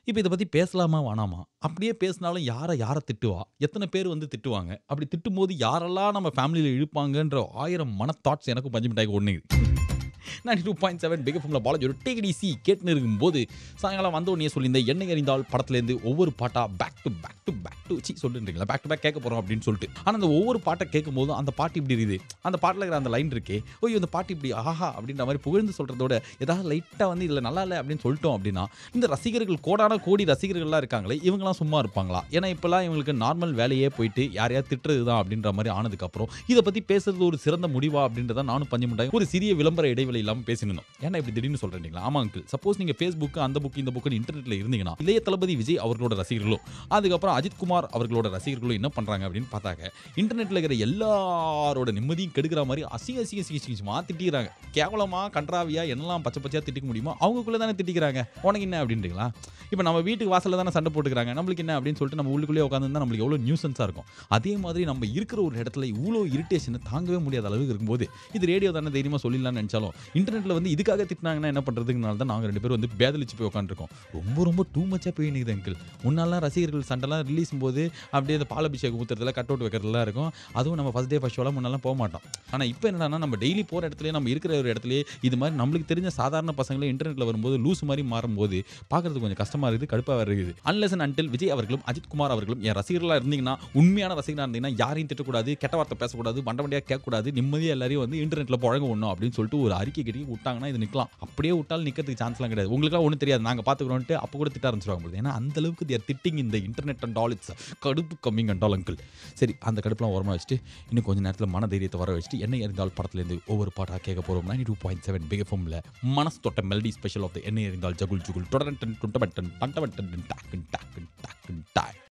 இப்போ இத பத்தி பேசலாமா, வேணாமா? அப்படியே பேசினாலும் யார யார திட்டுவா? எத்தன பேர் வந்து திட்டுவாங்க? அப்படி திட்டும்போது யாரெல்லாம் நம்ம ஃபேமிலில இழுப்பாங்கன்ற 1000 மன தாட்ஸ் எனக்கும் பஞ்சு மிட்டாய்க்கு ஓடுனுது. 92.7 பிக் எஃப்எம்ல பாலாஜி ஒரு டேக் இட் ஈஸி கேட்டுன்னு இருக்கும்போது, சாயங்காலம் வந்த உடனே சொல்லியிருந்தேன், "எண்ணெய் எறிந்தால்" படத்துலேருந்து ஒவ்வொரு பாட்டா back to back to back to ச்சீ சொல்லிட்டீங்களா? பேக் டு பேக் கேட்க போறோம் அப்படின்னு சொல்லிட்டு. ஆனா அந்த ஒவ்வொரு பாட்ட கேட்கும்போதும், அந்த பாட்டு இப்படி இருக்குது. அந்த பாட்டுல இருக்கிற அந்த லைன் இருக்கே, "ஐயோ! இந்த பாட்டு இப்படி ஆஹா!" அப்படின்ற மாரி புகழ்ந்து சொல்றதோட, ஏதாவது லைட்டா வந்து இதுல நல்லா இல்ல அப்படின்னு சொல்லிட்டோம் அப்படின்னா, இந்த ரசிகர்கள் கோடான கோடி ரசிகர்கள்லாம் இருக்காங்களே, இவங்கலாம் சும்மா இருப்பாங்களா? ஏன்னா இப்பலாம் இவங்களுக்கு நார்மல் வேலையே போயிட்டு யாரையாவது திட்டுறது தான் அப்படின்ற மாரி ஆனதுக்கப்புறம், இத பத்தி பேசுறது ஒரு சிறந்த முடிவா அப்படின்றத நானும் பஞ்சு மிட்டாயும் ஒரு சிறிய விளம்பர இடைவெளி இல்லாம பேசினோம். ஏன்டா இப்படி திடீர்னு சொல்றீங்களா? ஆமா அங்கிள். சப்போஸ் நீங்க Facebook, அந்த புக், இந்த புக்னு இன்டர்நெட்ல இருந்தீங்கன்னா, இளைய தளபதி விஜய் அவர்களோட ரசிகர்களும், அதுக்கப்புறம் அஜித் குமார் அவர்களோட ரசிகர்களும் என்ன பண்றாங்க அப்படின்னு பார்த்தாக்க, இன்டர்நெட்ல இருக்கிற எல்லாரோட நிம்மதியும் கெடுக்கிற மாரி அசிங்க அசிங்க அசிங்க அசிங்கமா திட்டிக்கிறாங்க. கேவலமா, கண்றாவியா என்னலாம் பச்சை பச்சையா திட்டிக்க முடியுமோ, அவங்களுக்குள்ள தானே திட்டிக்கிறாங்க. உனக்கு என்ன அப்படின்றீங்களா? இப்ப நம்ம வீட்டுக்கு வாசல்ல தானே சண்டை போட்டுக்கிறாங்க. நம்மளுக்கு என்ன அப்படின்னு சொல்லிட்டு நம்ம உள்ளுக்குள்ளேயே உட்கார்ந்திருந்தா நம்மளுக்கு எவ்வளவு நியூசன்ஸா இருக்கும். அதே மாதிரி நம்ம இருக்கிற ஒரு இடத்துல இவ்ளோ இரிட்டேஷன தாங்கவே முடியாத அளவுக்கு இருக்கும்போது, இது ரேடியோ தானே தைரியமா சொல்லிடலாம்னு நெனச்சாலும், இன்டர்நெட்ல வந்து இதுக்காக திட்டினாங்கன்னா என்ன பண்றதுங்கனால தான் நாங்க 2 பேரும் வந்து பேதலிச்சு போய் உட்கார்ந்துருக்கோம். ரொம்ப ரொம்ப டூ மச்சா போய் நிக்குது அங்கிள். முன்னாடிலாம் ரசிகர்கள் சண்டைலாம் ரிலீஸ்ம்போது அப்படியே அந்த பாலாபிஷேகம் ஊத்துறதுல, கட் அவுட் வைக்கிறதுலாம் இருக்கும். அதுவும் நம்ம ஃபர்ஸ்ட் டே ஃபர்ஸ்ட் ஷோலாம் முன்னாடிலாம் போ மாட்டோம். ஆனா இப்ப என்னடான்னா, நம்ம டெய்லி போற இடத்துலயே, நம்ம இருக்கிற ஒரு இடத்துலயே, இது மாரி நம்மளுக்கு தெரிஞ்ச சாதாரண பசங்களே இன்டர்நெட்ல வரும்போது, லூசு மாரி மாறும்போது, பார்க்கறதுக்கு கொஞ்சம் கஷ்டமா இருக்குது, கடுப்பா வேற இருக்குது. அன்லெஸ் அண்ட் அன்டில் விஜய் அவர்களும், அஜித் குமார் அவர்களும் என் ரசிகர்களா இருந்தீங்கன்னா, உண்மையான ரசிகரா இருந்தீங்கன்னா, யாரையும் திட்டக்கூடாது, கெட்ட வார்த்தை பேசக்கூடாது, மண்ட மண்டையா கேட்கக்கூடாது, நிம்மதியா எல்லாரையும் வந்து இன்டர்நெட்ல புழங்க விடணும் அப்படின்னு சொல்லிட்டு ஒரு அறிக்கை கிட்டி விட்டாங்கன்னா இது நிக்கலாம். அப்படியே விட்டாலும் நிக்கிறதுக்கு சான்ஸ்லாம் கிடையாது. உங்களுக்குலாம் ஒண்ணும் தெரியாது. நாங்க பார்த்துக்கிறோம்ன்ட்டு அப்ப கூட திட்ட ஆரம்பிச்சுருவாங்க போல. ஏன்னா அந்த அளவுக்கு தே ஆர் திட்டிங் in the internet and all it's கடுப்பு கம்மிங் அண்ட் ஆல் அங்கிள். சரி அந்த கடுப்புலாம் ஓரமா வச்சுட்டு, இன்னும் கொஞ்ச நேரத்துல மன தைரியத்த வர வச்சுட்டு, எண்ணெய் எறிந்தால் படத்துலேருந்து ஒவ்வொரு பாட்டா கேட்க போறோம். 92.7 பிக் எஃப்எம்ல மனசு தொட்ட மெலடி ஸ்பெஷல் ஆஃப் த எண்ணெய் எறிந்தால் ஜகுல் ஜுகுல் தொடரன் டன் டுண்டபட்டன் டண்டபட்டன் டாக்கன் டாக்கன்